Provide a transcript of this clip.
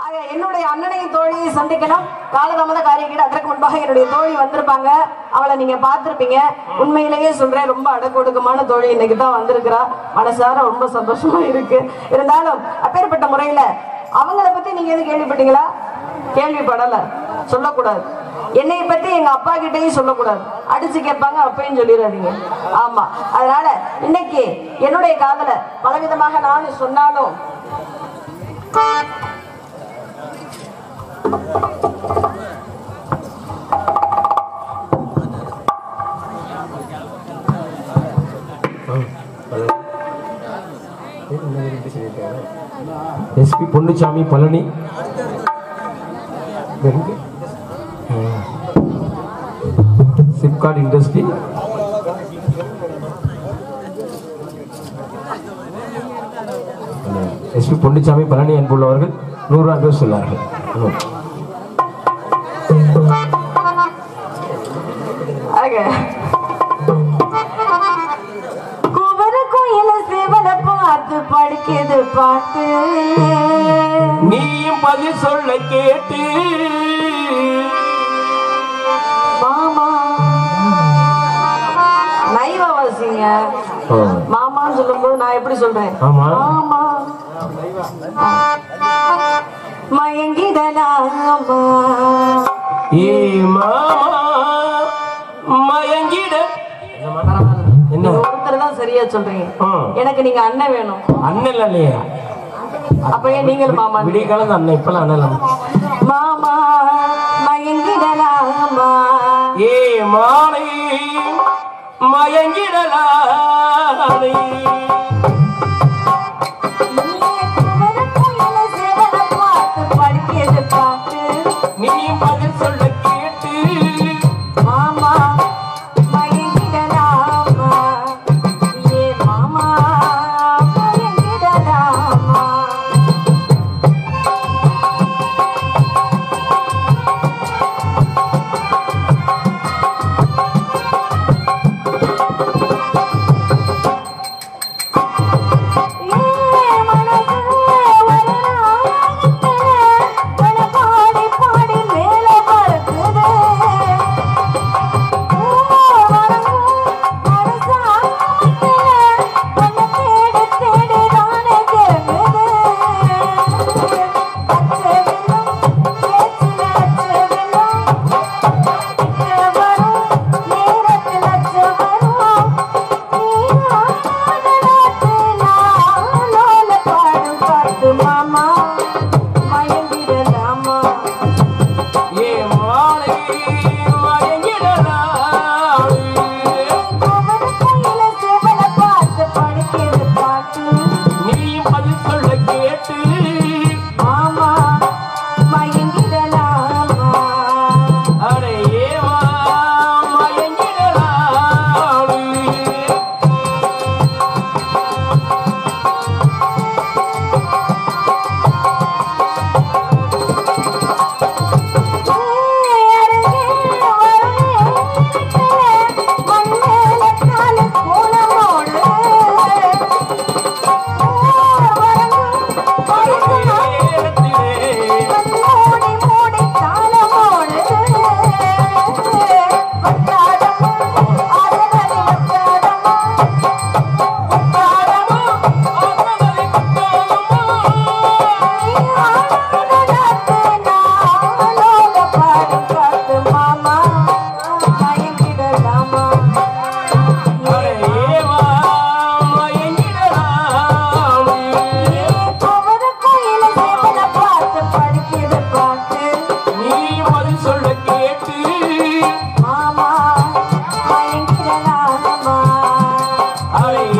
ஆக என்னுடைய அண்ணனையும் தோழியை சந்திக்கணும் காலதாமத காரியங்கள் அதற்கு முன்பாக என்னுடைய தோழி வந்திருப்பாங்க அவளை நீங்க பார்த்திருப்பீங்க உண்மையிலேயே சொல்றேன் ரொம்ப அடக்கொடுக்கமான தோழி இன்னைக்கு தான் வந்திருக்கிறா மனசார ரொம்ப சந்தோஷமா இருக்கு இருந்தாலும் அப்பேற்பட்ட முறையில அவங்கள பத்தி நீங்க எது கேள்விப்பட்டீங்களா கேள்விப்படல சொல்லக்கூடாது என்னை பத்தி எங்க அப்பா கிட்டயும் சொல்லக்கூடாது அடிச்சு கேட்பாங்க அப்பயும் சொல்லிடாதீங்க ஆமா அதனால இன்னைக்கு என்னுடைய காதல பலவிதமாக நானும் சொன்னாலும் எஸ்பி பொன்னுச்சாமி பழனி எங்க? SIPCOT industry SP Ponnuchamy Palani அன்புள்ளவர்கள் நூறு பேர் சொன்னார்கள் ம். ஆக. குவர குயில சேவல பார்த்து படிக்குது பாட்டு நீயும் பதில் சொல்ல கேட்டு மாமா நைவா வாசிங்க ஆ. மாமான்னு சொல்லும்போது நான் எப்படி சொல்றேன் ஆமா. மாமா மயங்கிடலாமா ஏ மாமா மயங்கிட என்ன ஒருத்தர் தான் சரியா சொல்றீங்க ஆ. எனக்கு நீங்க அண்ணன் வேணும் அண்ணன் இல்லையா அப்ப ஏன் நீங்கள் மாமா விடிய காலம் அண்ணன் இப்பெல்லாம் அண்ணன் இல்ல. மாமா மயங்கிடலாமா ஏ மாலை மயங்கிடலாலை படிக்கிறது பாட்டு நீ பதில் சொல்ல கேட்டு மாமா மயங்கிடலாமா ஏ மாமா மயங்கிடலாமா பாடி பாடி மேலே பறக்குது மாமா மயங்கிடலாமா ஏ மாலை மயங்கிடலாலை நீ பதில் சொல்ல கேட்டு அடே ஏமா மயங்கிடலாலை நேரத்திலே மாமா மயங்கிடலாமா அடே ஏமா மயங்கிடலாலை நீ பதில் சொல்ல கேட்டு அடே